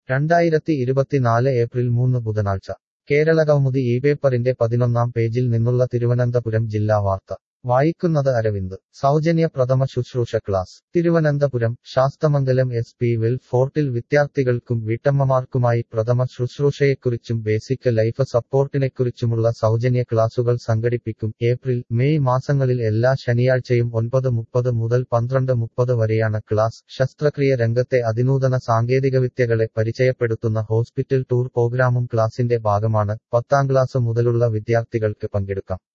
രണ്ടായിരത്തി ഇരുപത്തിനാല് ഏപ്രിൽ മൂന്ന് ബുധനാഴ്ച കേരളകൗമുദി ഈ പേപ്പറിന്റെ പതിനൊന്നാം പേജിൽ നിന്നുള്ള തിരുവനന്തപുരം ജില്ലാ വാർത്ത വായിക്കുന്നത് അരവിന്ദ് സൗജന്യ പ്രഥമ ശുശ്രൂഷ class Thiruvananthapuram Sasthamangalam S P വെൽ ഫോർട്ടിൽ വിദ്യാർത്ഥികൾക്കും വീട്ടമ്മമാർക്കുമായി പ്രഥമ ശുശ്രൂഷയെക്കുറിച്ചും ബേസിക് ലൈഫ് സപ്പോർട്ടിനെക്കുറിച്ചുമുള്ള സൗജന്യ ക്ലാസുകൾ സംഘടിപ്പിക്കും ഏപ്രിൽ മെയ് മാസങ്ങളിൽ എല്ലാ ശനിയാഴ്ചയും ഒൻപത് മുപ്പത് മുതൽ പന്ത്രണ്ട് മുപ്പത് വരെയാണ് ക്ലാസ് ശസ്ത്രക്രിയ രംഗത്തെ അതിനൂതന സാങ്കേതികവിദ്യകളെ പരിചയപ്പെടുത്തുന്ന ഹോസ്പിറ്റൽ ടൂർ പ്രോഗ്രാമും ക്ലാസിന്റെ ഭാഗമാണ് പത്താം ക്ലാസ് മുതലുള്ള വിദ്യാർത്ഥികൾക്ക് പങ്കെടുക്കാം